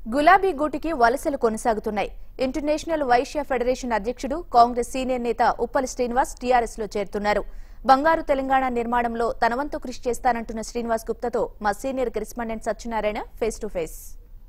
గులాబీ గూటికి వలసలు కొనసాగుతున్నాయి ఇంటర్నేషనల్ వైశ్య ఫెడరేషన్ అధ్యక్షుడు కాంగ్రెస్ సీనియర్ నేత ఉప్పల్ శ్రీనివాస్ టీఆర్ఎస్ లో చేరుతున్నారు బంగారు తెలంగాణ నిర్మాణంలో తన వంతు కృషి చేస్తానంటున్న శ్రీనివాస్ గుప్తాతో మా senior correspondent Satyanarayana face to face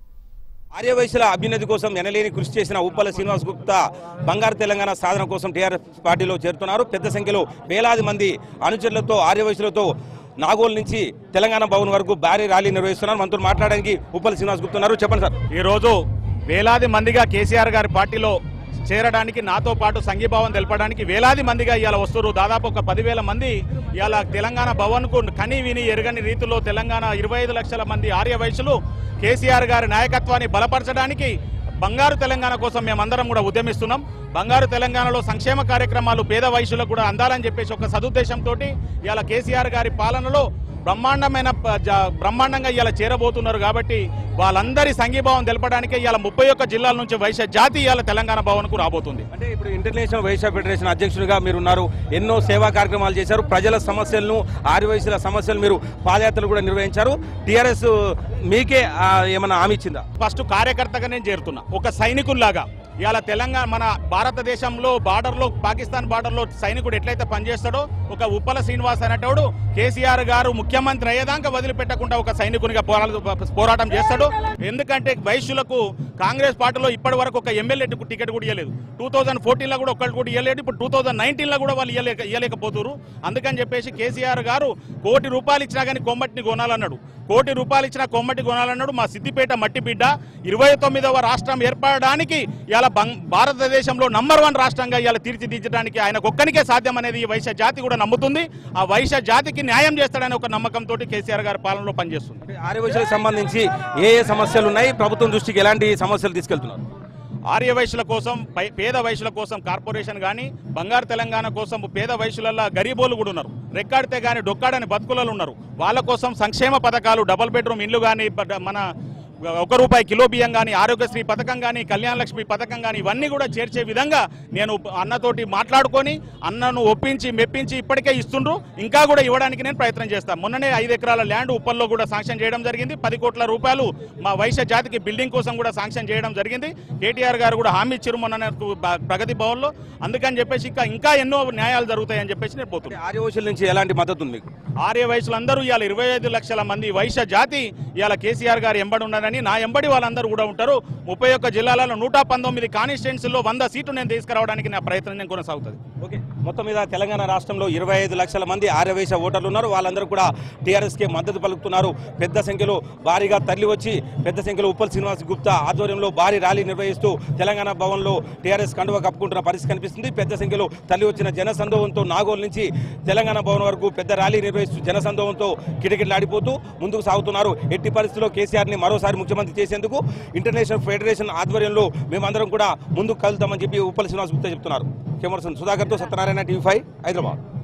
ఆర్యవైశ్యుల అభ్యున్నతి కోసం ఎనలేని కృషి చేసిన ఉప్పల శ్రీనివాస్ గుప్తా బంగారు తెలంగాణ సాధన కోసం టీఆర్ఎస్ పార్టీలో చేరుతున్నారు పెద్ద సంఖ్యలో వేలాది మంది అనుచరులతో ఆర్యవైశ్యులతో నాగోల్ నుంచి తెలంగాణ భవన్ వరకు భారీ ర్యాలీ నిర్వహిస్తున్నారు మనతో మాట్లాడడానికి ఉప్పల శ్రీనివాస్ గుప్తా ఉన్నారు చెప్పండి సార్ ఈరోజు వేలాది మందిగా కేసీఆర్ గారి పార్టీలో చేరడానికి నాతో పాటు సంఘీభావం తెలపడానికి వేలాది మందిగా ఇవాళ వస్తున్నారు దాదాపు ఒక పదివేల మంది ఇవాళ తెలంగాణ భవన్కు కని విని ఎరగని రీతిలో తెలంగాణ ఇరవై ఐదు లక్షల మంది ఆర్య వయసులు కేసీఆర్ గారి నాయకత్వాన్ని బలపరచడానికి బంగారు తెలంగాణ కోసం మేమందరం కూడా ఉద్యమిస్తున్నాం బంగారు తెలంగాణలో సంక్షేమ కార్యక్రమాలు పేద వయసులకు కూడా అందాలని చెప్పేసి ఒక సదుద్దేశంతో ఇవాళ కేసీఆర్ గారి పాలనలో బ్రహ్మాండమైన ప- జ- బ్రహ్మాండంగా ఇవాళ చేరబోతున్నారు కాబట్టి వాళ్ళందరి సంఘీభావం తెలపడానికి ఇవాళ ముప్పై ఒక్క జిల్లాల నుంచి వైశ్య జాతి ఇవాళ తెలంగాణ భవన్కు రాబోతుంది అంటే ఇప్పుడు ఇంటర్నేషనల్ వైశ్య ఫెడరేషన్ అధ్యక్షుడిగా మీరు ఉన్నారు ఎన్నో సేవా కార్యక్రమాలు చేశారు ప్రజల సమస్యలను ఆర్యవైశ్యుల సమస్యలు మీరు పాదయాత్రలు కూడా నిర్వహించారు టీఆర్ఎస్ మీకే ఆ, ఏమన్నా హామీ ఇచ్చిందా ఫస్ట్ కార్యకర్తగా నేను చేరుతున్నా ఒక సైనికుల్లాగా ఇవాళ తెలంగాణ మన భారతదేశంలో బార్డర్లో పాకిస్తాన్ బార్డర్లో సైనికుడు ఎట్లయితే పనిచేస్తాడో ఒక ఉప్పల శ్రీనివాస్ అనేటోడు కేసీఆర్ గారు ముఖ్యమంత్రి అయ్యేదాకా వదిలిపెట్టకుండా ఒక సైనికునిగా పోరాట పోరాటం చేస్తాడు ఎందుకంటే వైశ్యులకు కాంగ్రెస్ పార్టీలో ఇప్పటి వరకు ఒక ఎమ్మెల్యే టికెట్ కూడా ఇవ్వలేదు టూ థౌజండ్ ఫోర్టీన్ లో కూడా ఒక్కళ్ళు కూడా ఇవ్వలేదు ఇప్పుడు టూ థౌజండ్ నైన్టీన్ లో కూడా వాళ్ళు ఇవ్వలేక ఇవ్వలేకపోతున్నారు అందుకని చెప్పేసి కేసీఆర్ గారు కోటి రూపాయలు ఇచ్చినా కానీ కొమ్మటిని కొనాలన్నాడు కోటి రూపాయలు ఇచ్చిన కొమ్మటి కొనాలన్నాడు మా సిద్దిపేట మట్టి బిడ్డ ఇరవై తొమ్మిదవ రాష్ట్రం ఏర్పడడానికి ఇలా భారతదేశంలో నంబర్ వన్ రాష్ట్రంగా ఇలా తీర్చిదిద్దడానికి ఆయన ఒక్కనికే సాధ్యం అనేది ఈ వైశ్య జాతి కూడా నమ్ముతుంది ఆ వైశ్య జాతికి న్యాయం చేస్తాడని ఒక నమ్మకంతో కేసీఆర్ గారి పాలనలో పనిచేస్తుంది అంటే ఆర్యవైశ్యులకు సంబంధించి ఏ ఏ సమస్యలు ఉన్నాయి ప్రభుత్వం దృష్టికి ఎలాంటి సమస్యలు తీసుకెళ్తున్నారు ఆర్య వయసుల కోసం పై- పేద వయసుల కోసం కార్పొరేషన్ కానీ బంగారు తెలంగాణ కోసం పేద వయసులలో గరీబోలు కూడా ఉన్నారు రెక్కాడితే కానీ డొక్కాడని బతుకులలో ఉన్నారు వాళ్ళ కోసం సంక్షేమ పథకాలు డబుల్ బెడ్రూమ్ ఇల్లు కానీ మన ఒక రూపాయి కిలో బియ్యం కానీ ఆరోగ్యశ్రీ పథకం కానీ కళ్యాణ లక్ష్మి పథకం కానీ ఇవన్నీ కూడా చేర్చే విధంగా నేను అన్నతోటి మాట్లాడుకొని అన్నను ఒప్పించి మెప్పించి ఇప్పటికే ఇస్తుండ్రు ఇంకా కూడా ఇవ్వడానికి నేను ప్రయత్నం చేస్తాను మొన్ననే ఐదు ఎకరాల ల్యాండ్ ఉప్పల్లో కూడా శాంక్షన్ చేయడం జరిగింది పది కోట్ల రూపాయలు మా వైశ్య జాతికి బిల్డింగ్ కోసం కూడా శాంక్షన్ చేయడం జరిగింది కేటీఆర్ గారు కూడా హామీ ఇచ్చారు మొన్న నాకు బ- ప్రగతి భవన్లో అందుకని చెప్పేసి ఇంకా ఇంకా ఎన్నో న్యాయాలు జరుగుతాయని చెప్పేసి నేను అంటే పోతున్నాను ఆర్యవైశ్యుల నుంచి ఎలాంటి మద్దతు ఉంది మీకు ఆర్య వయసులందరూ ఇవాళ ఇరవై ఐదు లక్షల మంది వైశ్య జాతి ఇవాళ కేసీఆర్ గారు ఎంబడి ఉన్నారని నా ఎంబడి వాళ్ళందరూ కూడా ఉంటారు ముప్పై ఒక్క జిల్లాలలో నూట పంతొమ్మిది కాన్స్టిట్యున్సీలో వంద సీట్లు నేను తీసుకురావడానికి నా ప్రయత్నం నేను కొనసాగుతుంది ఓకే మొత్తం మీద తెలంగాణ రాష్ట్రంలో ఇరవై ఐదు లక్షల మంది ఆర్యవైశ్య ఓటర్లు ఉన్నారు వాళ్ళందరూ కూడా టీఆర్ఎస్కి మద్దతు పలుకుతున్నారు పెద్ద సంఖ్యలో భారీగా తరలి వచ్చి పెద్ద సంఖ్యలో ఉప్పల్ శ్రీనివాస్ గుప్తా ఆధ్వర్యంలో భారీ ర్యాలీ నిర్వహిస్తూ తెలంగాణ భవన్లో టీఆర్ఎస్ కండువ కప్పుకుంటున్న పరిస్థితి కనిపిస్తుంది పెద్ద సంఖ్యలో తరలి వచ్చిన జనసందోహంతో నాగోల్ నుంచి తెలంగాణ భవన్ వరకు పెద్ద ర్యాలీ నిర్వహిస్తూ జనసందోహంతో కిటకిటలాడిపోతూ ముందుకు సాగుతున్నారు ఎట్టి పరిస్థితుల్లో కేసీఆర్ని మరోసారి ముఖ్యమంత్రి చేసేందుకు ఇంటర్నేషనల్ ఫెడరేషన్ ఆధ్వర్యంలో మేమందరం కూడా ముందుకు కలుద్దామని చెప్పి ఉప్పల్ శ్రీనివాస్ గుప్తా చెప్తున్నారు కెమర్సన్ సుధాకర్తో సత్యనారాయణ టీవీ ఫైవ్ హైదరాబాద్